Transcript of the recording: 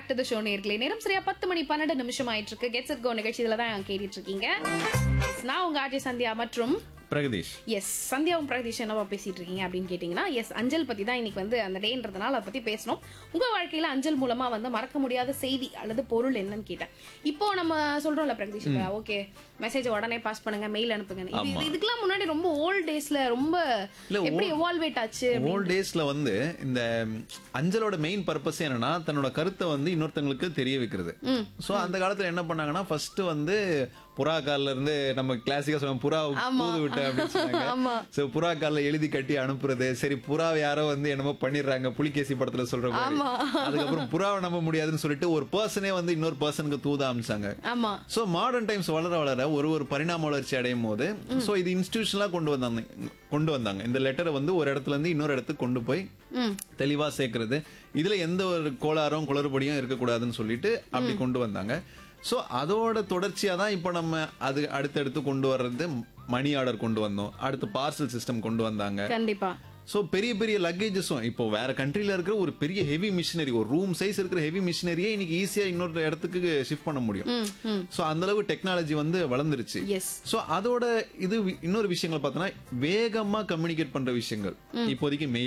to the show நேர்களே நேரம் சரியா பத்து மணி பன்னெண்டு நிமிஷம் ஆயிட்டு இருக்கு கெட்ஸ் இட் கோ நிகழ்ச்சி இதுல தான் கேட்டுட்டு இருக்கீங்க நான் உங்க ஆர்ஜே சந்தியா மற்றும் பிரகதீஷ் எஸ் சந்தியாவும் பிரகதீஷ் என்னவா பேசிட்டு இருக்கீங்க அப்படின்னு கேட்டீங்கன்னா எஸ் அஞ்சல் பத்தி தான் இன்னைக்கு வந்து அந்த டேன்றதுனால அதை பத்தி பேசணும் உங்க வாழ்க்கையில அஞ்சல் மூலமா வந்து மறக்க முடியாத செய்தி அல்லது பொருள் என்னன்னு கேட்டேன் இப்போ நம்ம சொல்றோம்ல பிரகதீஷ் ஓகே மெசேஜ் உடனே பாஸ் பண்ணுங்க மெயில் அனுப்புங்க இது- இது இதுக்கெல்லாம் முன்னாடி ரொம்ப ஓல்ட் டேஸ்ல ரொம்ப இல்ல, எப்படி எவால்வேட் ஆச்சு ஓல்ட் டேஸ்ல வந்து இந்த அஞ்சலோட மெயின் பர்பஸ் என்னன்னா தன்னோட கருத்தை வந்து இன்னொருத்தங்களுக்கு தெரிய வைக்கிறது சோ அந்த காலத்துல என்ன பண்ணாங்கன்னா ஃபர்ஸ்ட் வந்து புறா கால்ல இருந்து நம்ம கிளாசிக்கா சொல்லுவோம் புறா தூது விட்ட அப்படின்னு சொன்னாங்க சோ புறா கால்ல எழுதி கட்டி அனுப்புறது சரி புறாவை யாரோ வந்து என்னமோ பண்ணிடுறாங்க புலிகேசி படத்துல சொல்ற மாதிரி அதுக்கப்புறம் புறாவை நம்ப முடியாதுன்னு சொல்லிட்டு ஒரு பர்சனே வந்து இன்னொரு பர்சனுக்கு தூத அமிச்சாங்க ஆமா சோ மாடர்ன் டைம்ஸ் வளர வளர ஒரு ஒரு பரிணாம வளர்ச்சி அடையும் போது சோ இது இன்ஸ்டிடியூஷனலா கொண்டு வந்தாங்க கொண்டு வந்தாங்க இந்த லெட்டரை வந்து ஒரு இடத்துல இருந்து இன்னொரு இடத்துக்கு கொண்டு போய் தெளிவா சேர்க்கறது இதுல எந்த ஒரு கோளாறும் குளறுபடியும் இருக்கக்கூடாதுன்னு சொல்லிட்டு அப்படி கொண்டு வந்தாங்க சோ அதோட தொடர்ச்சியா தான் இப்போ நம்ம அது அடுத்தடுத்து கொண்டு வர்றது மணி ஆர்டர் கொண்டு வந்தோம் அடுத்து பார்சல் சிஸ்டம் கொண்டு வந்தாங்க கண்டிப்பா சோ பெரிய பெரிய லக்கேஜஸும் இப்போ வேற கண்ட்ரில இருக்கிற ஒரு பெரிய ஹெவி மிஷினரி ஒரு ரூம் சைஸ் இருக்கிற ஹெவி மிஷினரியே இன்னைக்கு ஈஸியா இன்னொரு இடத்துக்கு ஷிஃப்ட் பண்ண முடியும் சோ அந்த அளவு டெக்னாலஜி வந்து வளர்ந்துருச்சு எஸ் சோ அதோட இது வி- இன்னொரு விஷயங்கள் பார்த்தோன்னா வேகமா கம்யூனிகேட் பண்ற விஷயங்கள் இப்போதைக்கு மெயில்